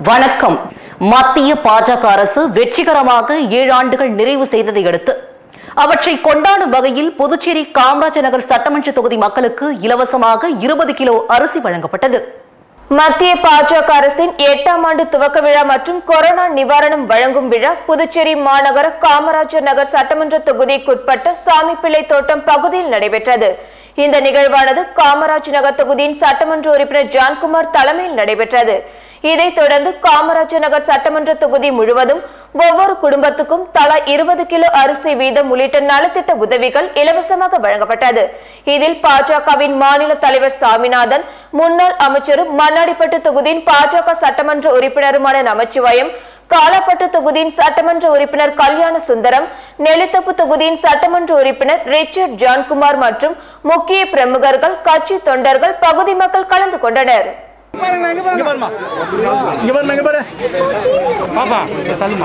வணக்கம் மத்திய பாஜக அரசு வெற்றிகரமாக ஏழு ஆண்டுகள் நிறைவு செய்ததை அடுத்து அவற்றை கொண்டாடும் வகையில் புதுச்சேரி காமராஜர் நகர் சட்டமன்ற தொகுதி மக்களுக்கு இலவசமாக இருபது கிலோ அரிசி வழங்கப்பட்டது மத்திய பாஜக அரசின் எட்டாம் ஆண்டு துவக்க விழா மற்றும் கொரோனா நிவாரணம் வழங்கும் விழா புதுச்சேரி மாநகர காமராஜர் நகர் சட்டமன்ற தொகுதிக்குட்பட்ட சாமிப்பிள்ளை தோட்டம் பகுதியில் நடைபெற்றது இந்த நிகழ்வானது காமராஜ் நகர் தொகுதியின் சட்டமன்ற உறுப்பினர் ஜான்குமார் தலைமையில் நடைபெற்றது இதைத் தொடர்ந்து காமராஜர் நகர் சட்டமன்ற தொகுதி முழுவதும் ஒவ்வொரு குடும்பத்துக்கும் தலா இருபது கிலோ அரிசி வீதம் உள்ளிட்ட நலத்திட்ட உதவிகள் இலவசமாக வழங்கப்பட்டது இதில் பாஜகவின் மாநில தலைவர் சாமிநாதன் முன்னாள் அமைச்சரும் மண்ணாடிப்பட்டு தொகுதியின் பாஜக சட்டமன்ற உறுப்பினருமான நமச்சிவாயம் காலாப்பட்டு தொகுதியின் சட்டமன்ற உறுப்பினர் கல்யாண சுந்தரம் நெல்லித்தப்பு தொகுதியின் சட்டமன்ற உறுப்பினர் ரிச்சர்ட் ஜான்குமார் மற்றும் முக்கிய பிரமுகர்கள் கட்சி தொண்டர்கள் பகுதி மக்கள் கலந்து கொண்டனர் இங்க பாருமா இங்க பாருமா இங்க பாரு பாப்பா இங்க தள்ளுமா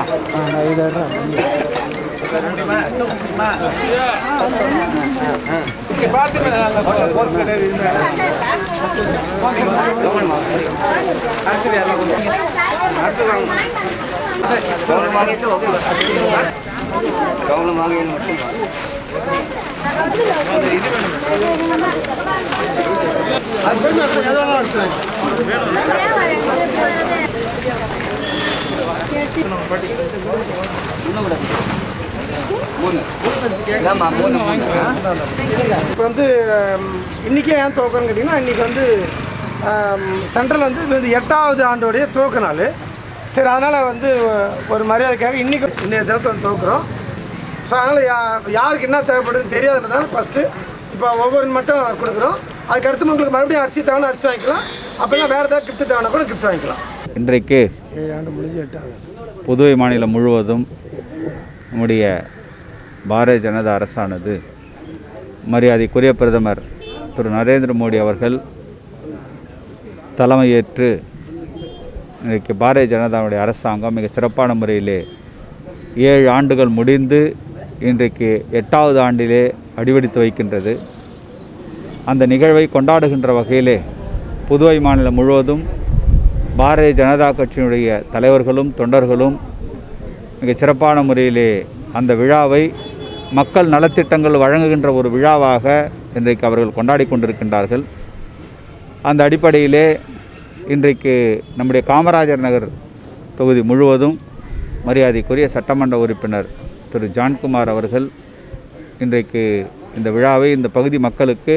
கவனம் வாங்க மட்டும் இப்போ வந்து ஹம், இன்னைக்கே ஏன் துவக்கம்னு கேட்டிங்கன்னா இன்றைக்கி வந்து சென்ட்ரல் வந்து இது வந்து எட்டாவது ஆண்டோடைய துவக்க நாள் சரி அதனால் வந்து ஒரு மரியாதைக்காக இன்றைக்கி இன்றைய தினத்தை வந்து துவக்குறோம் ஸோ அதனால் யா யாருக்கு என்ன தேவைப்படுதுன்னு தெரியாததுனால ஃபஸ்ட்டு இப்போ ஒவ்வொரு மட்டும் கொடுக்குறோம் அதுக்கு அடுத்து உங்களுக்கு மறுபடியும் அரிசி தேவைன்னா அரிசி வாங்கிக்கலாம் அப்படின்னா வேறு ஏதாவது கிஃப்ட் தேவைன்னா கூட கிஃப்ட் வாங்கிக்கலாம் இன்றைக்கு ஏழு ஆண்டு முடிஞ்சு எட்டாவது புதுவை மாநிலம் முழுவதும் நம்முடைய பாரதிய ஜனதா அரசானது மரியாதைக்குரிய பிரதமர் திரு நரேந்திர மோடி அவர்கள் தலைமையேற்று இன்றைக்கு பாரதிய ஜனதாவுடைய அரசாங்கம் மிக சிறப்பான முறையிலே ஏழு ஆண்டுகள் முடிந்து இன்றைக்கு எட்டாவது ஆண்டிலே அடிவெடுத்து வைக்கின்றது அந்த நிகழ்வை கொண்டாடுகின்ற வகையிலே புதுவை மாநிலம் முழுவதும் பாரதிய ஜனதா கட்சியினுடைய தலைவர்களும் தொண்டர்களும் மிக சிறப்பான முறையிலே அந்த விழாவை மக்கள் நலத்திட்டங்கள் வழங்குகின்ற ஒரு விழாவாக இன்றைக்கு அவர்கள் கொண்டாடி கொண்டிருக்கின்றார்கள் அந்த அடிப்படையிலே இன்றைக்கு நம்முடைய காமராஜர் நகர் தொகுதி முழுவதும் மரியாதைக்குரிய சட்டமன்ற உறுப்பினர் திரு ஜான்குமார் அவர்கள் இன்றைக்கு இந்த விழாவை இந்த பகுதி மக்களுக்கு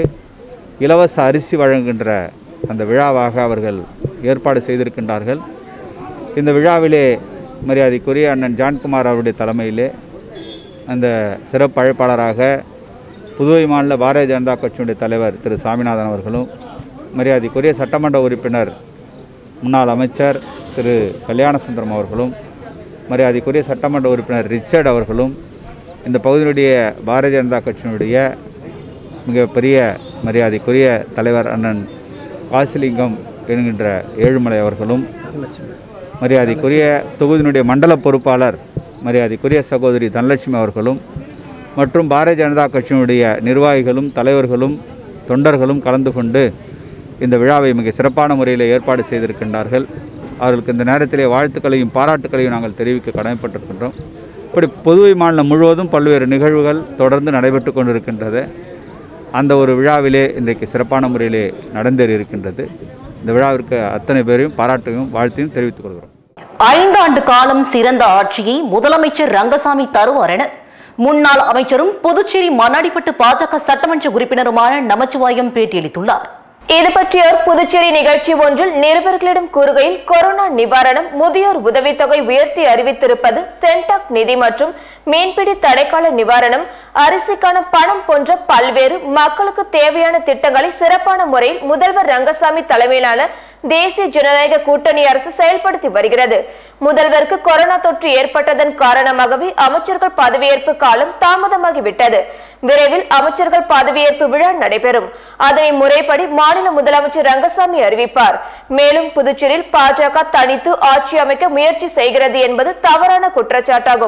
இலவச அரிசி வழங்குகின்ற அந்த விழாவாக அவர்கள் ஏற்பாடு செய்திருக்கின்றார்கள் இந்த விழாவிலே மரியாதைக்குரிய அண்ணன் ஜான்குமார் அவருடைய தலைமையிலே அந்த சிறப்பு அழைப்பாளராக புதுவை மாநில பாரதிய ஜனதா கட்சியினுடைய தலைவர் திரு சாமிநாதன் அவர்களும் மரியாதைக்குரிய சட்டமன்ற உறுப்பினர் முன்னாள் அமைச்சர் திரு கல்யாணசுந்தரம் அவர்களும் மரியாதைக்குரிய சட்டமன்ற உறுப்பினர் ரிச்சர்ட் அவர்களும் இந்த பகுதியினுடைய பாரதிய ஜனதா கட்சியினுடைய மிகப்பெரிய மரியாதைக்குரிய தலைவர் அண்ணன் காசிலிங்கம் என்கின்ற ஏழுமலை அவர்களும் மரியாதைக்குரிய தொகுதியினுடைய மண்டல பொறுப்பாளர் மரியாதைக்குரிய சகோதரி தனலட்சுமி அவர்களும் மற்றும் பாரதிய ஜனதா கட்சியினுடைய நிர்வாகிகளும் தலைவர்களும் தொண்டர்களும் கலந்து கொண்டு இந்த விழாவை மிக சிறப்பான முறையில் ஏற்பாடு செய்திருக்கின்றார்கள் அவர்களுக்கு இந்த நேரத்திலே வாழ்த்துக்களையும் பாராட்டுக்களையும் நாங்கள் தெரிவிக்க கடமைப்பட்டிருக்கின்றோம் இப்படி புதுவை மாநிலம் முழுவதும் பல்வேறு நிகழ்வுகள் தொடர்ந்து நடைபெற்று கொண்டிருக்கின்றது அந்த ஒரு விழாவிலே இன்றைக்கு சிறப்பான முறையிலே நடந்தேறி இருக்கின்றது இந்த விழாவிற்கு அத்தனை பேரையும் பாராட்டையும் வாழ்த்தையும் தெரிவித்துக் கொள்கிறோம் ஐந்தாண்டு காலம் சிறந்த ஆட்சியை முதலமைச்சர் ரங்கசாமி தருவார் என முன்னாள் அமைச்சரும் புதுச்சேரி மண்ணாடிப்பட்டு பாஜக சட்டமன்ற உறுப்பினருமான நமச்சிவாயம் பேட்டியளித்துள்ளார் இது பற்றியோர் புதுச்சேரி நிகழ்ச்சி ஒன்றில் நிருபர்களிடம் கூறுகையில் கொரோனா நிவாரணம் முதியோர் உதவித்தொகை உயர்த்தி அறிவித்திருப்பது சென்டாக் நிதி மற்றும் மீன்பிடி தடைக்கால நிவாரணம் அரிசிக்கான பணம் போன்ற பல்வேறு மக்களுக்கு தேவையான திட்டங்களை சிறப்பான முறையில் முதல்வர் ரங்கசாமி தலைமையிலான தேசிய ஜனநாயக கூட்டணி அரசு செயல்படுத்தி வருகிறது முதல்வருக்கு கொரோனா தொற்று ஏற்பட்டதன் காரணமாகவே அமைச்சர்கள் பதவியேற்பு காலம் தாமதமாகிவிட்டது விரைவில் அமைச்சர்கள் பதவியேற்பு விழா நடைபெறும் அதனை முறைப்படி மாநில முதலமைச்சர் ரங்கசாமி அறிவிப்பார் மேலும் புதுச்சேரியில் பாஜக தனித்து ஆட்சி அமைக்க முயற்சி செய்கிறது என்பது தவறான குற்றச்சாட்டாகும்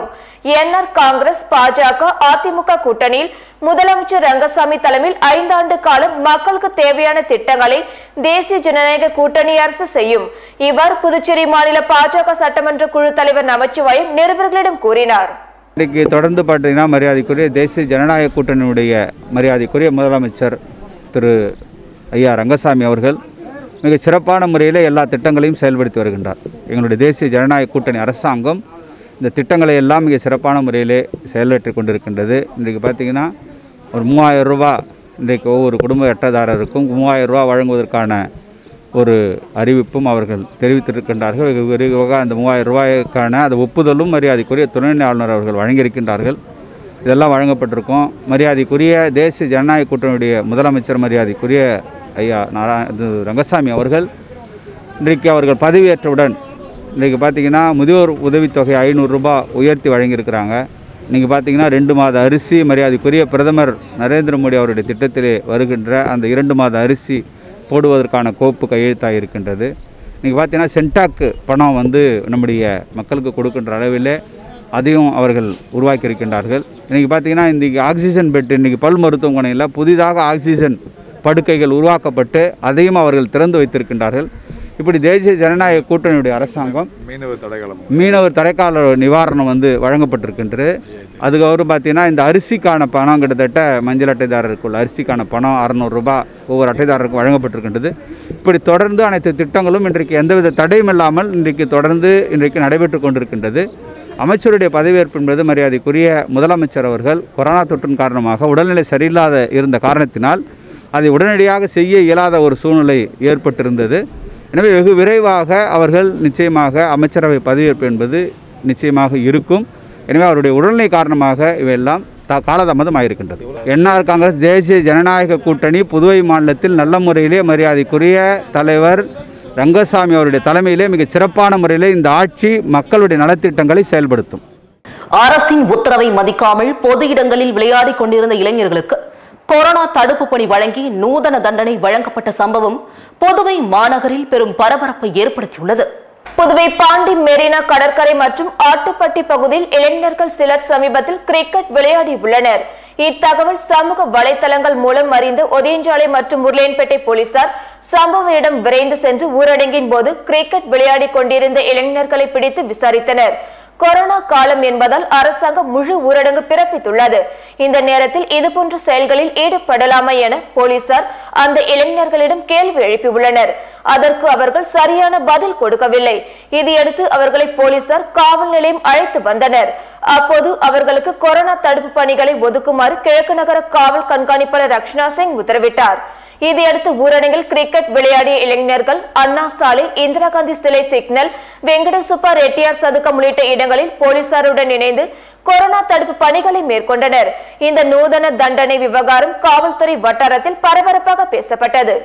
என்ஆர் காங்கிரஸ் பாஜக அதிமுக கூட்டணியில் முதலமைச்சர் ரங்கசாமி தலைமையில் ஐந்தாண்டு காலம் மக்களுக்கு தேவையான திட்டங்களை தேசிய ஜனநாயக கூட்டணி அரசு செய்யும் இவ்வாறு புதுச்சேரி மாநில பாஜக சட்டமன்ற குழு தலைவர் நமச்சிவாயம் நிருபர்களிடம் கூறினார் இன்றைக்கு தொடர்ந்து பார்த்தீங்கன்னா மரியாதைக்குரிய தேசிய ஜனநாயக கூட்டணியுடைய மரியாதைக்குரிய முதலமைச்சர் திரு ஐயா ரங்கசாமி அவர்கள் மிக சிறப்பான முறையில் எல்லா திட்டங்களையும் செயல்படுத்தி வருகின்றார் எங்களுடைய தேசிய ஜனநாயக கூட்டணி அரசாங்கம் இந்த திட்டங்களை எல்லாம் மிக சிறப்பான முறையிலே செயலாற்றி கொண்டிருக்கின்றது இன்றைக்கு பார்த்தீங்கன்னா ஒரு மூவாயிரம் ரூபா இன்றைக்கு ஒவ்வொரு குடும்ப அட்டைதாரருக்கும் மூவாயிரம் ரூபா வழங்குவதற்கான ஒரு அறிவிப்பும் அவர்கள் தெரிவித்திருக்கின்றார்கள் வெகு விரைவாக அந்த மூவாயிரம் ரூபாய்க்கான அந்த ஒப்புதலும் மரியாதைக்குரிய துணைநிலை ஆளுநர் அவர்கள் வழங்கியிருக்கின்றார்கள் இதெல்லாம் வழங்கப்பட்டிருக்கும் மரியாதைக்குரிய தேசிய ஜனநாயக கூட்டணியுடைய முதலமைச்சர் மரியாதைக்குரிய ஐயா நாரா இது ரங்கசாமி அவர்கள் இன்றைக்கு அவர்கள் பதவியேற்றவுடன் இன்றைக்கு பார்த்தீங்கன்னா முதியோர் உதவித்தொகை ஐநூறுரூபா உயர்த்தி வழங்கியிருக்கிறாங்க இன்றைக்கி பார்த்தீங்கன்னா ரெண்டு மாத அரிசி மரியாதைக்குரிய பிரதமர் நரேந்திர மோடி அவருடைய திட்டத்திலே வருகின்ற அந்த இரண்டு மாத அரிசி போடுவதற்கான கோப்பு கையெழுத்தாக இருக்கின்றது இன்றைக்கி பார்த்தீங்கன்னா சென்டாக்கு பணம் வந்து நம்முடைய மக்களுக்கு கொடுக்கின்ற அளவிலே அதையும் அவர்கள் உருவாக்கி இருக்கின்றார்கள் இன்றைக்கி பார்த்தீங்கன்னா இன்றைக்கி ஆக்சிஜன் பெட் இன்றைக்கி பல் மருத்துவமனையில் புதிதாக ஆக்சிஜன் படுக்கைகள் உருவாக்கப்பட்டு அதையும் அவர்கள் திறந்து வைத்திருக்கின்றார்கள் இப்படி தேசிய ஜனநாயக கூட்டணியுடைய அரசாங்கம் மீனவ தடைகளம் மீனவர் தடைக்கால நிவாரணம் வந்து வழங்கப்பட்டிருக்கின்றது அதுக்கப்புறம் பார்த்தீங்கன்னா இந்த அரிசிக்கான பணம் கிட்டத்தட்ட மஞ்சள் அட்டைதாரருக்குள்ள அரிசிக்கான பணம் அறநூறுரூபா ஒவ்வொரு அட்டைதாரருக்கும் வழங்கப்பட்டிருக்கின்றது இப்படி தொடர்ந்து அனைத்து திட்டங்களும் இன்றைக்கு எந்தவித தடையும் இல்லாமல் இன்றைக்கு தொடர்ந்து இன்றைக்கு நடைபெற்று கொண்டிருக்கின்றது அமைச்சருடைய பதவியேற்பு என்பது மரியாதைக்குரிய முதலமைச்சர் அவர்கள் கொரோனா தொற்றின் காரணமாக உடல்நிலை சரியில்லாத இருந்த காரணத்தினால் அதை உடனடியாக செய்ய இயலாத ஒரு சூழ்நிலை ஏற்பட்டிருந்தது எனவே வெகு விரைவாக அவர்கள் நிச்சயமாக அமைச்சரவை பதவியேற்பு என்பது நிச்சயமாக இருக்கும் எனவே அவருடைய உடல்நிலை காரணமாக இவையெல்லாம் த காலதாமதம் ஆயிருக்கின்றது என்ஆர் காங்கிரஸ் தேசிய ஜனநாயக கூட்டணி புதுவை மாநிலத்தில் நல்ல முறையிலே மரியாதைக்குரிய தலைவர் ரங்கசாமி அவருடைய தலைமையிலே மிக சிறப்பான முறையிலே இந்த ஆட்சி மக்களுடைய நலத்திட்டங்களை செயல்படுத்தும் அரசின் உத்தரவை மதிக்காமல் பொது இடங்களில் விளையாடிக் கொண்டிருந்த இளைஞர்களுக்கு கொரோனா தடுப்பு பணி வழங்கி நூதன தண்டனை வழங்கப்பட்ட சம்பவம் புதுவை மாநகரில் பெரும் பரபரப்பை ஏற்படுத்தியுள்ளது புதுவை பாண்டி மெரினா கடற்கரை மற்றும் ஆட்டுப்பட்டி பகுதியில் இளைஞர்கள் சிலர் சமீபத்தில் கிரிக்கெட் விளையாடி உள்ளனர் இத்தகவல் சமூக வலைதளங்கள் மூலம் அறிந்த ஒதியஞ்சாலை மற்றும் உருளையன்பேட்டை போலீசார் சம்பவ இடம் விரைந்து சென்று ஊரடங்கின் போது கிரிக்கெட் விளையாடிக் கொண்டிருந்த இளைஞர்களை பிடித்து விசாரித்தனர் கொரோனா காலம் என்பதால் அரசாங்கம் முழு ஊரடங்கு பிறப்பித்துள்ளது இந்த நேரத்தில் இதுபோன்ற செயல்களில் ஈடுபடலாமா என போலீசார் அந்த இளைஞர்களிடம் கேள்வி எழுப்பியுள்ளனர் அதற்கு அவர்கள் சரியான பதில் கொடுக்கவில்லை இதையடுத்து அவர்களை போலீசார் காவல் நிலையம் அழைத்து வந்தனர் அப்போது அவர்களுக்கு கொரோனா தடுப்பு பணிகளை ஒதுக்குமாறு கிழக்கு நகர காவல் கண்காணிப்பாளர் ரக்ஷனா சிங் உத்தரவிட்டார் இதையடுத்து ஊரடங்கில் கிரிக்கெட் விளையாடிய இளைஞர்கள் அண்ணா சாலை இந்திரா காந்தி சிலை சிக்னல் வெங்கடசுப்பா ரெட்டியார் சதுக்கம் உள்ளிட்ட இடங்களில் போலீசாருடன் இணைந்து கொரோனா தடுப்பு பணிகளை மேற்கொண்டனர் இந்த நூதன தண்டனை விவகாரம் காவல்துறை வட்டாரத்தில் பரபரப்பாக பேசப்பட்டது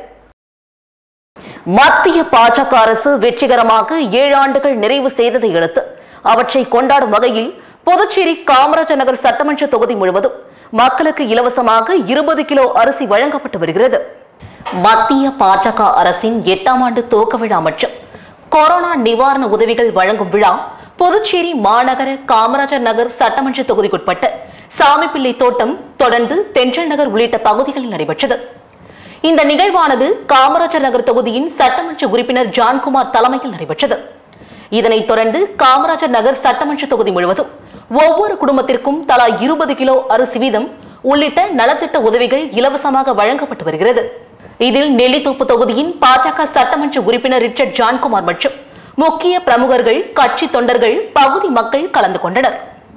மத்திய பாஜக அரசு வெற்றிகரமாக ஏழு ஆண்டுகள் நிறைவு செய்ததை அடுத்து அவற்றை கொண்டாடும் வகையில் புதுச்சேரி காமராஜர் நகர் சட்டமன்ற தொகுதி முழுவதும் மக்களுக்கு இலவசமாக இருபது கிலோ அரிசி வழங்கப்பட்டு வருகிறது மத்திய பாஜக அரசின் எட்டாம் ஆண்டு துவக்க விழா மற்றும் கொரோனா நிவாரண உதவிகள் வழங்கும் விழா புதுச்சேரி மாநகர காமராஜர் நகர் சட்டமன்ற தொகுதிக்குட்பட்ட சாமிப்பிள்ளை தோட்டம் தொடர்ந்து தென்றல் நகர் உள்ளிட்ட பகுதிகளில் நடைபெற்றது இந்த நிகழ்வானது காமராஜர் நகர் தொகுதியின் சட்டமன்ற உறுப்பினர் ஜான்குமார் தலைமையில் நடைபெற்றது இதனைத் தொடர்ந்து காமராஜர் நகர் சட்டமன்ற தொகுதி முழுவதும் ஒவ்வொரு குடும்பத்திற்கும் தலா இருபது கிலோ அரிசி வீதம் உள்ளிட்ட நலத்திட்ட உதவிகள் இலவசமாக வழங்கப்பட்டு வருகிறது இதில் நெல்லித்தோப்பு தொகுதியின் பாஜக சட்டமன்ற உறுப்பினர் ரிச்சர்ட் ஜான்குமார் மற்றும் முக்கிய பிரமுகர்கள் கட்சி தொண்டர்கள் பகுதி மக்கள் கலந்து கொண்டனர்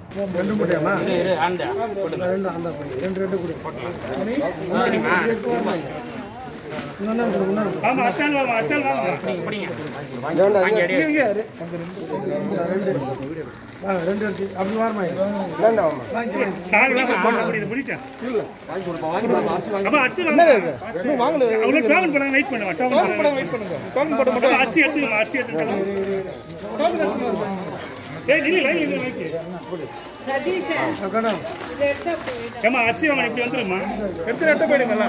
ஆமா அத்தால் வாங்க அத்தால் வாங்க ஆ, ரெண்டு எடுத்து அப்படி வாரமா சால் வாங்க அப்படி இது முடிட்டேன் அப்ப அடுத்து வாங்க அவ்வளவு டோக்கன் போடாம வெயிட் பண்ணுங்க டோக்கன் போடாம வெயிட் பண்ணுங்க டோக்கன் போட மட்டும் அரிசி எடுத்துங்க அரிசி எடுத்துங்க ஏய் நில்லு லைன் நில்லு லைன் ஏமா அரிசி வாங்க இப்படி வந்துருமா எடுத்து எடுத்து போயிடுங்களா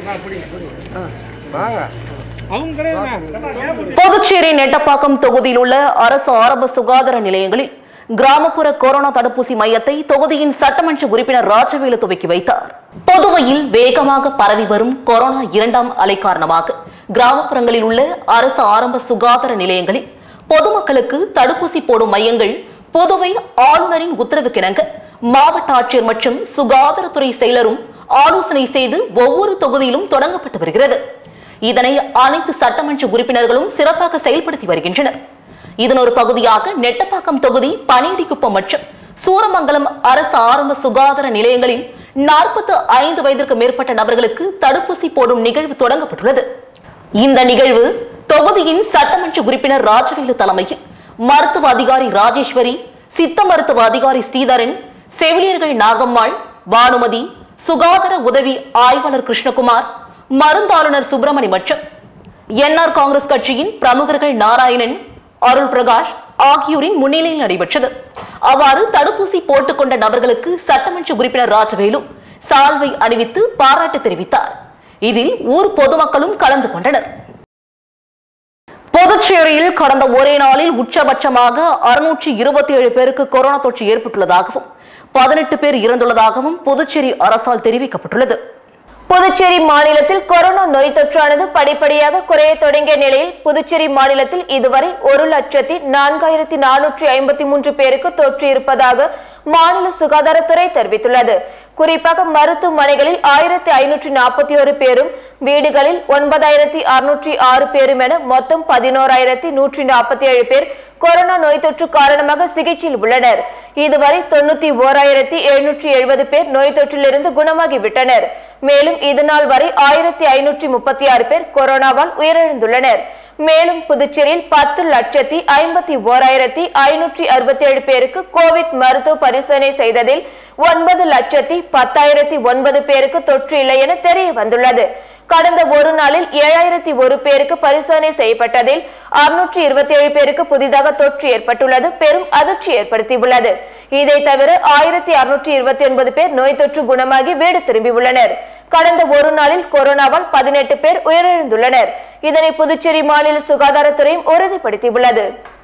அவங்க கிடையாது புதுச்சேரி நெட்டப்பாக்கம் தொகுதியில் உள்ள அரசு ஆரம்ப சுகாதார நிலையங்களில் கிராமப்புற கொரோனா தடுப்பூசி மையத்தை தொகுதியின் சட்டமன்ற உறுப்பினர் ராஜவேலு துவக்கி வைத்தார் புதுவையில் வேகமாக பரவி வரும் கொரோனா இரண்டாம் அலை காரணமாக கிராமப்புறங்களில் உள்ள அரசு ஆரம்ப சுகாதார நிலையங்களில் பொதுமக்களுக்கு தடுப்பூசி போடும் மையங்கள் புதுவை ஆளுநரின் உத்தரவுக்கிணங்க மாவட்ட ஆட்சியர் மற்றும் சுகாதாரத்துறை செயலரும் ஆலோசனை செய்து ஒவ்வொரு தொகுதியிலும் தொடங்கப்பட்டு வருகிறது இதனை அனைத்து சட்டமன்ற உறுப்பினர்களும் சிறப்பாக செயல்படுத்தி வருகின்றனர் இதன் ஒரு பகுதியாக நெட்டப்பாக்கம் தொகுதி பணியிடிக்குப்பம் மற்றும் சூரமங்கலம் அரசு ஆரம்ப சுகாதார நிலையங்களில் நாற்பத்து ஐந்து வயதிற்கு மேற்பட்ட நபர்களுக்கு தடுப்பூசி போடும் நிகழ்வு தொடங்கப்பட்டுள்ளது இந்த நிகழ்வு தொகுதியின் சட்டமன்ற உறுப்பினர் ராஜவேலு தலைமையில் மருத்துவ அதிகாரி ராஜேஸ்வரி சித்த மருத்துவ அதிகாரி ஸ்ரீதரன் செவிலியர்கள் நாகம்மாள் பானுமதி சுகாதார உதவி ஆய்வாளர் கிருஷ்ணகுமார் மருந்தாளுநர் சுப்பிரமணி மற்றும் என்ஆர் காங்கிரஸ் கட்சியின் பிரமுகர்கள் நாராயணன் அருள் பிரகாஷ் ஆகியோரின் முன்னிலையில் நடைபெற்றது அவ்வாறு தடுப்பூசி போட்டுக்கொண்ட நபர்களுக்கு சட்டமன்ற உறுப்பினர் ராஜவேலு சால்வை அணிவித்து பாராட்டு தெரிவித்தார் இதில் ஊர் பொதுமக்களும் கலந்து கொண்டனர் புதுச்சேரியில் கடந்த ஒரே நாளில் உச்சபட்சமாக அறுநூற்றி இருபத்தி ஏழு பேருக்கு கொரோனா தொற்று ஏற்பட்டுள்ளதாகவும் பதினெட்டு பேர் இறந்துள்ளதாகவும் புதுச்சேரி அரசால் தெரிவிக்கப்பட்டுள்ளது புதுச்சேரி மாநிலத்தில் கொரோனா நோய் தொற்றானது படிப்படியாக குறைய தொடங்கிய நிலையில் புதுச்சேரி மாநிலத்தில் இதுவரை ஒரு லட்சத்தி நான்காயிரத்தி நானூற்றி ஐம்பத்தி மூன்று பேருக்கு தொற்று இருப்பதாக மாநில சுகாதாரத்துறை தெரிவித்துள்ளது குறிப்பாக மருத்துவமனைகளில் ஆயிரத்தி ஐநூற்றி நாற்பத்தி ஒரு பேரும் வீடுகளில் ஒன்பதாயிரத்தி அறுநூற்றி ஆறு பேரும் என மொத்தம் பதினோராயிரத்தி நூற்றி நாற்பத்தி ஏழு பேர் கொரோனா நோய் தொற்று காரணமாக சிகிச்சையில் உள்ளனர் இதுவரை தொண்ணூத்தி ஓராயிரத்தி எழுநூற்றி எழுபது பேர் நோய் தொற்றிலிருந்து குணமாகிவிட்டனர் மேலும் இதுநாள் வரை ஆயிரத்தி ஐநூற்றி முப்பத்தி ஆறு பேர் கொரோனாவால் உயிரிழந்துள்ளனர் மேலும் புதுச்சேரியில் பத்து லட்சத்தி ஐம்பத்தி ஓராயிரத்தி ஐநூற்றி அறுபத்தி ஏழு பேருக்கு கோவிட் மருத்துவ பரிசோதனை செய்ததில் ஒன்பது லட்சத்தி பத்தாயிரத்தி ஒன்பது பேருக்கு தொற்று இல்லை என தெரிய வந்துள்ளது கடந்த ஒரு நாளில் ஏழாயிரத்தி ஒரு பேருக்கு பரிசோதனை செய்யப்பட்டதில் அறுநூற்றி இருபத்தி ஏழு பேருக்கு புதிதாக தொற்று ஏற்பட்டுள்ளது பெரும் அதிர்ச்சி ஏற்படுத்தியுள்ளது இதை தவிர ஆயிரத்தி அறுநூற்றி இருபத்தி ஒன்பது பேர் நோய் தொற்று குணமாகி வீடு திரும்பியுள்ளனர் கடந்த ஒரு நாளில் கொரோனாவால் பதினெட்டு பேர் உயிரிழந்துள்ளனர் இதனை புதுச்சேரி மாநில சுகாதாரத்துறையும் உறுதிப்படுத்தியுள்ளது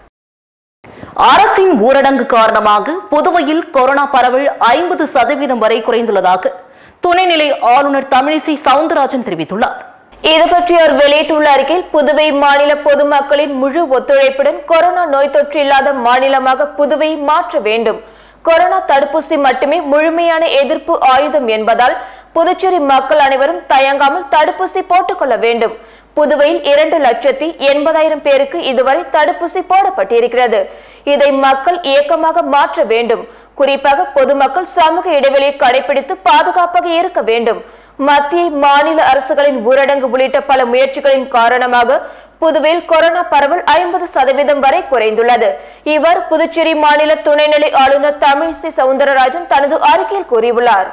அரசின் ஊரடங்கு காரணமாக புதுவையில் கொரோனா பரவல் ஐம்பது சதவீதம் வரை குறைந்துள்ளதாக துணைநிலை ஆளுநர் தமிழிசை சவுந்தரராஜன் தெரிவித்துள்ளார் இது பற்றி அவர் வெளியிட்டுள்ள அறிக்கையில் புதுவை மாநில பொதுமக்களின் முழு ஒத்துழைப்புடன் கொரோனா நோய் தொற்று இல்லாத மாநிலமாக புதுவை மாற்ற வேண்டும் கொரோனா தடுப்பூசி மட்டுமே முழுமையான எதிர்ப்பு ஆயுதம் என்பதால் புதுச்சேரி மக்கள் அனைவரும் தயங்காமல் தடுப்பூசி போட்டுக்கொள்ள வேண்டும் புதுவையில் இரண்டு லட்சத்தி எண்பதாயிரம் பேருக்கு இதுவரை தடுப்பூசி போடப்பட்டிருக்கிறது இதை மக்கள் இயக்கமாக மாற்ற வேண்டும் குறிப்பாக பொதுமக்கள் சமூக இடைவெளியை கடைபிடித்து பாதுகாப்பாக இருக்க வேண்டும் மத்திய மாநில அரசுகளின் ஊரடங்கு உள்ளிட்ட பல முயற்சிகளின் காரணமாக புதுவையில் கொரோனா பரவல் ஐம்பது சதவீதம் வரை குறைந்துள்ளது இவ்வாறு புதுச்சேரி மாநில துணைநிலை ஆளுநர் தமிழிசை சவுந்தரராஜன் தனது அறிக்கையில் கூறியுள்ளார்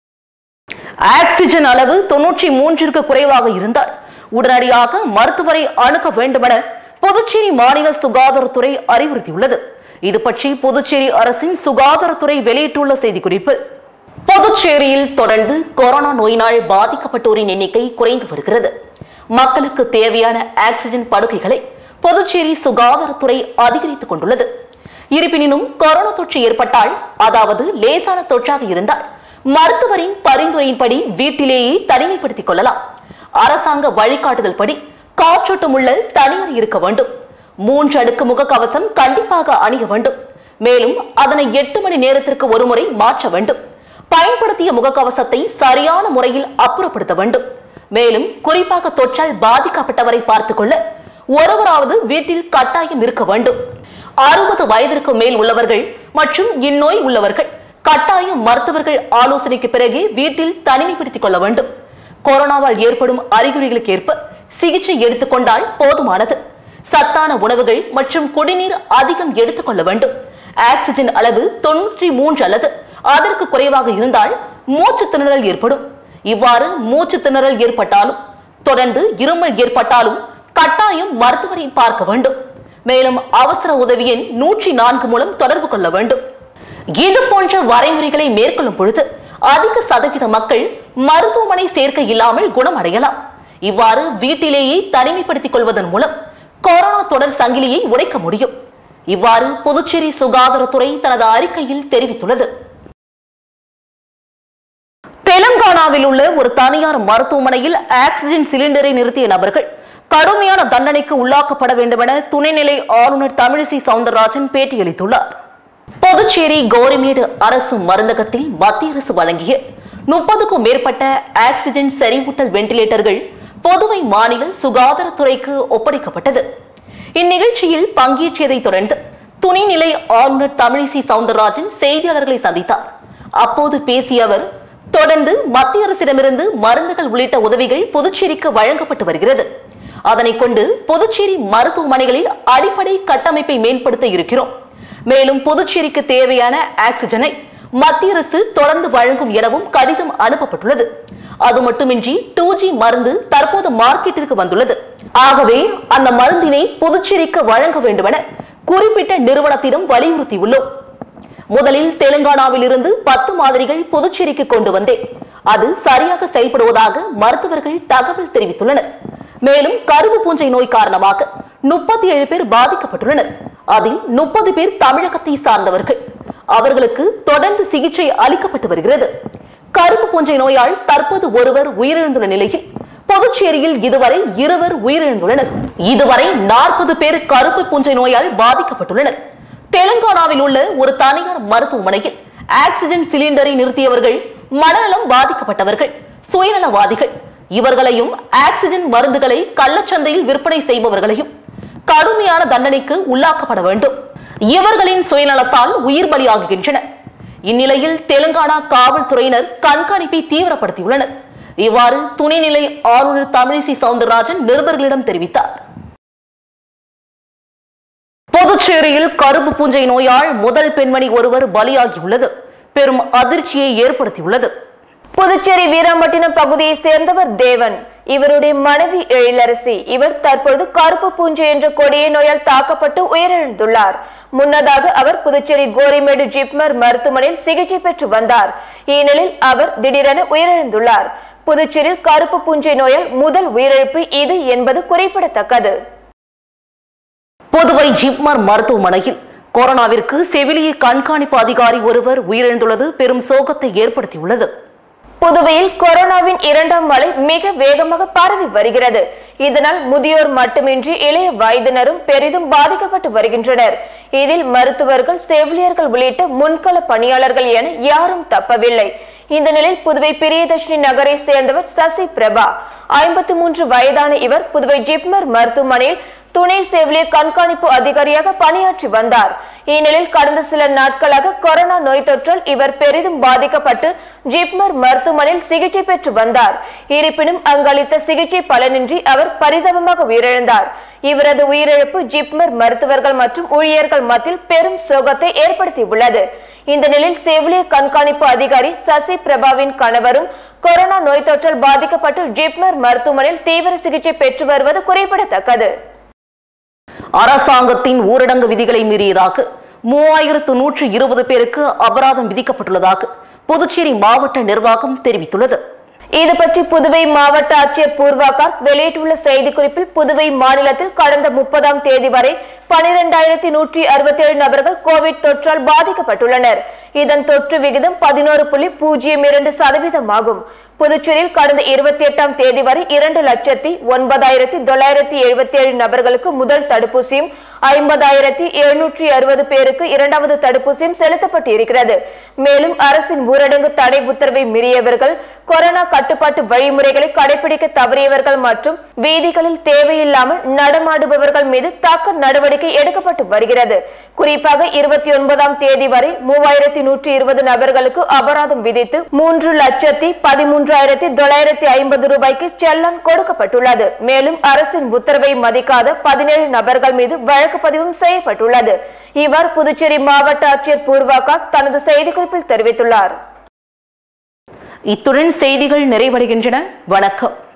ஆக்சிஜன் அளவு தொன்னூற்றி மூன்றிற்கு குறைவாக இருந்தால் உடனடியாக மருத்துவரை அணுக வேண்டுமென புதுச்சேரி மாநில சுகாதாரத்துறை அறிவுறுத்தியுள்ளது இது பற்றி புதுச்சேரி அரசின் சுகாதாரத்துறை வெளியிட்டுள்ள செய்திக்குறிப்பில் புதுச்சேரியில் தொடர்ந்து கொரோனா நோயினால் பாதிக்கப்பட்டோரின் எண்ணிக்கை குறைந்து வருகிறது மக்களுக்கு தேவையான ஆக்சிஜன் படுக்கைகளை புதுச்சேரி சுகாதாரத்துறை அதிகரித்துக் கொண்டுள்ளது இருப்பினும் கொரோனா தொற்று ஏற்பட்டால் அதாவது லேசான தொற்றாக இருந்தால் மருத்துவரின் பரிந்துரையின்படி வீட்டிலேயே தனிமைப்படுத்திக் கொள்ளலாம் அரசாங்க வழிகாட்டுதல் படி காற்றோட்டம் உள்ள தனியார் இருக்க வேண்டும் மூன்று அடுக்கு முகக்கவசம் கண்டிப்பாக அணிய வேண்டும் மேலும் அதனை எட்டு மணி நேரத்திற்கு ஒருமுறை மாற்ற வேண்டும் பயன்படுத்திய முகக்கவசத்தை சரியான முறையில் அப்புறப்படுத்த வேண்டும் மேலும் குறிப்பாக தொற்றால் பாதிக்கப்பட்டவரை பார்த்துக் கொள்ள ஒருவராவது வீட்டில் கட்டாயம் இருக்க வேண்டும் அறுபது வயதிற்கு மேல் உள்ளவர்கள் மற்றும் இந்நோய் உள்ளவர்கள் கட்டாயம் மருத்துவர்கள் ஆலோசனைக்கு பிறகே வீட்டில் தனிமைப்படுத்திக் கொள்ள வேண்டும் கொரோனாவால் ஏற்படும் அறிகுறிகளுக்கு ஏற்ப சிகிச்சை எடுத்துக்கொண்டால் போதுமானது சத்தான உணவுகள் மற்றும் குடிநீர் அதிகம் எடுத்துக்கொள்ள வேண்டும் ஆக்சிஜன் அளவு தொன்னூற்றி மூன்று அல்லது அதற்கு குறைவாக இருந்தால் மூச்சு திணறல் ஏற்படும் இவ்வாறு மூச்சு திணறல் ஏற்பட்டாலும் தொடர்ந்து இருமல் ஏற்பட்டாலும் கட்டாயம் மருத்துவரை பார்க்க வேண்டும் மேலும் அவசர உதவி எண் நூற்றி நான்கு மூலம் தொடர்பு கொள்ள வேண்டும் இது போன்ற வரைமுறைகளை மேற்கொள்ளும் பொழுது அதிக சதவீத மக்கள் மருத்துவமனை சேர்க்கை இல்லாமல் குணமடையலாம் இவ்வாறு வீட்டிலேயே தனிமைப்படுத்திக் கொள்வதன் மூலம் கொரோனா தொடர் சங்கிலியை உடைக்க முடியும் இவ்வாறு புதுச்சேரி சுகாதாரத்துறை தனது அறிக்கையில் தெரிவித்துள்ளது தெலங்கானாவில் உள்ள ஒரு தனியார் மருத்துவமனையில் ஆக்சிஜன் சிலிண்டரை நிறுத்திய நபர்கள் கடுமையான தண்டனைக்கு உள்ளாக்கப்பட வேண்டும் என துணைநிலை ஆளுநர் தமிழிசை சவுந்தரராஜன் பேட்டியளித்துள்ளார் புதுச்சேரி கோரிமேடு அரசு மருந்தகத்தில் மத்திய அரசு வழங்கிய முப்பதுக்கும் மேற்பட்ட ஆக்சிஜன் செறிவூட்டல் வெண்டிலேட்டர்கள் புதுவை மாநில சுகாதாரத்துறைக்கு ஒப்படைக்கப்பட்டது இந்நிகழ்ச்சியில் பங்கேற்றதைத் தொடர்ந்து துணைநிலை ஆளுநர் தமிழிசை சவுந்தரராஜன் செய்தியாளர்களை சந்தித்தார் அப்போது பேசிய அவர் தொடர்ந்து மத்திய அரசிடமிருந்து மருந்துகள் உள்ளிட்ட உதவிகள் புதுச்சேரிக்கு வழங்கப்பட்டு வருகிறது அதனை கொண்டு புதுச்சேரி மருத்துவமனைகளில் அடிப்படை கட்டமைப்பை மேம்படுத்த இருக்கிறோம் மேலும் புதுச்சேரிக்கு தேவையான ஆக்சிஜனை மத்திய அரசு தொடர்ந்து வழங்கும் எனவும் கடிதம் அனுப்பப்பட்டுள்ளது அது மட்டுமின்றி டூ ஜி மருந்து தற்போது மார்க்கெட்டிற்கு வந்துள்ளது ஆகவே அந்த மருந்தினை புதுச்சேரிக்கு வழங்க வேண்டுமென குறிப்பிட்ட நிறுவனத்திடம் வலியுறுத்தியுள்ளோம் முதலில் தெலுங்கானாவில் இருந்து பத்து மாதிரிகள் புதுச்சேரிக்கு கொண்டு வந்தேன் அது சரியாக செயல்படுவதாக மருத்துவர்கள் தகவல் தெரிவித்துள்ளனர் மேலும் கருவு பூஞ்சை நோய் காரணமாக முப்பத்தி ஏழு பேர் பாதிக்கப்பட்டுள்ளனர் அதில் முப்பது பேர் தமிழகத்தை சார்ந்தவர்கள் அவர்களுக்கு தொடர்ந்து சிகிச்சை அளிக்கப்பட்டு வருகிறது கருப்பு பூஞ்சை நோயால் தற்போது ஒருவர் உயிரிழந்துள்ள நிலையில் புதுச்சேரியில் இதுவரை இருவர் உயிரிழந்துள்ளனர் இதுவரை நாற்பது பேர் கருப்பு பூஞ்சை நோயால் பாதிக்கப்பட்டுள்ளனர் தெலுங்கானாவில் உள்ள ஒரு தனியார் மருத்துவமனையில் ஆக்சிஜன் சிலிண்டரை நிறுத்தியவர்கள் மனநலம் பாதிக்கப்பட்டவர்கள் சுயநலவாதிகள் இவர்களையும் ஆக்சிஜன் மருந்துகளை கள்ளச்சந்தையில் விற்பனை செய்பவர்களையும் கடுமையான தண்டனைக்கு உள்ளாக்கப்பட வேண்டும் இவர்களின் சுயநலத்தால் உயிர் பலியாகுகின்றனர் இந்நிலையில் தெலுங்கானா காவல்துறையினர் கண்காணிப்பை தீவிரப்படுத்தியுள்ளனர் இவ்வாறு துணைநிலை ஆளுநர் தமிழிசை சவுந்தரராஜன் நிருபர்களிடம் தெரிவித்தார் புதுச்சேரியில் கருப்பு பூஞ்சை நோயால் முதல் பெண்மணி ஒருவர் பலியாகியுள்ளது பெரும் அதிர்ச்சியை ஏற்படுத்தியுள்ளது புதுச்சேரி வீராம்பட்டினம் பகுதியை சேர்ந்தவர் தேவன் இவருடைய மனைவி எழிலரசி இவர் தற்பொழுது கருப்பு பூஞ்சை என்ற கொடிய நோயால் தாக்கப்பட்டு உயிரிழந்துள்ளார் முன்னதாக அவர் புதுச்சேரி கோரிமேடு ஜிப்மர் மருத்துவமனையில் சிகிச்சை பெற்று வந்தார் இந்நிலையில் அவர் திடீரென உயிரிழந்துள்ளார் புதுச்சேரியில் கருப்பு பூஞ்சை நோயால் முதல் உயிரிழப்பு இது என்பது குறிப்பிடத்தக்கது புதுவை ஜிப்மர் மருத்துவமனையில் கொரோனாவிற்கு செவிலிய கண்காணிப்பு அதிகாரி ஒருவர் உயிரிழந்துள்ளது பெரும் சோகத்தை ஏற்படுத்தியுள்ளது புதுவையில் கொரோனாவின் இரண்டாம் அலை மிக வேகமாக பரவி வருகிறது இதனால் முதியோர் மட்டுமின்றி இளைய வயதினரும் பெரிதும் பாதிக்கப்பட்டு வருகின்றனர் இதில் மருத்துவர்கள் செவிலியர்கள் உள்ளிட்ட முன்கள பணியாளர்கள் என யாரும் தப்பவில்லை இந்த நிலையில் புதுவை பிரியதர்ஷினி நகரை சேர்ந்தவர் சசி பிரபா ஐம்பத்தி மூன்று வயதான இவர் புதுவை ஜிப்மர் மருத்துவமனையில் துணை செவிலியர் கண்காணிப்பு அதிகாரியாக பணியாற்றி வந்தார் இந்நிலையில் கடந்த சில நாட்களாக கொரோனா நோய் தொற்றால் இவர் பெரிதும் பாதிக்கப்பட்டு ஜிப்மர் மருத்துவமனையில் சிகிச்சை பெற்று வந்தார் இருப்பினும் அங்களித்த சிகிச்சை பலனின்றி அவர் பரிதாபமாக உயிரிழந்தார் இவரது உயிரிழப்பு ஜிப்மர் மருத்துவர்கள் மற்றும் ஊழியர்கள் மத்தியில் பெரும் சோகத்தை ஏற்படுத்தியுள்ளது இந்த நிலையில் செவிலியர் கண்காணிப்பு அதிகாரி சசி பிரபாவின் கணவரும் கொரோனா நோய் தொற்றால் பாதிக்கப்பட்டு ஜிப்மர் மருத்துவமனையில் தீவிர சிகிச்சை பெற்று வருவது குறிப்பிடத்தக்கது அரசாங்கத்தின் ஊரடங்கு விதிகளை மீறியதாக மூவாயிரத்து நூற்று இருபது பேருக்கு அபராதம் விதிக்கப்பட்டுள்ளதாக புதுச்சேரி மாவட்ட நிர்வாகம் தெரிவித்துள்ளது இது பற்றி புதுவை மாவட்ட ஆட்சியர் பூர்வாகார் வெளியிட்டுள்ள செய்திக்குறிப்பில் புதுவை மாநிலத்தில் கடந்த முப்பதாம் தேதி வரை பனிரெண்டாயிரத்தி நூற்றி அறுபத்தி ஏழு நபர்கள் கோவிட் தொற்றால் பாதிக்கப்பட்டுள்ளனர் இதன் தொற்று விகிதம் பதினோரு புள்ளி பூஜ்ஜியம் இரண்டு சதவீதம் ஆகும் புதுச்சேரியில் கடந்த இருபத்தி எட்டாம் தேதி வரை இரண்டு லட்சத்தி ஒன்பதாயிரத்தி தொள்ளாயிரத்தி எழுபத்தி ஏழு நபர்களுக்கு முதல் தடுப்பூசியும் ஐம்பதாயிரத்தி எழுநூற்றி அறுபது பேருக்கு இரண்டாவது தடுப்பூசியும் செலுத்தப்பட்டு இருக்கிறது மேலும் அரசின் ஊரடங்கு தடை உத்தரவை மீறியவர்கள் கொரோனா கட்டுப்பாட்டு வழிமுறைகளை கடைபிடிக்க தவறியவர்கள் மற்றும் வீதிகளில் தேவையில்லாமல் நடமாடுபவர்கள் மீது தாக்க நடவடிக்கை எடுக்கப்பட்டு வருகிறது குறிப்பாக இருபத்தி ஒன்பதாம் தேதி வரை மூவாயிரத்தி நூற்றி இருபது நபர்களுக்கு அபராதம் விதித்து மூன்று லட்சத்தி பதிமூன்றாயிரத்தி தொள்ளாயிரத்தி ஐம்பது ரூபாய்க்கு செல்லான் கொடுக்கப்பட்டுள்ளது மேலும் அரசின் உத்தரவை மதிக்காத பதினேழு நபர்கள் மீது வழக்கு பதிவும் செய்யப்பட்டுள்ளது இவ்வாறு புதுச்சேரி மாவட்ட ஆட்சியர் பூர்வாகா தனது செய்திக்குறிப்பில் தெரிவித்துள்ளார் இத்துடன் செய்திகள் நிறைவடைகின்றன வணக்கம்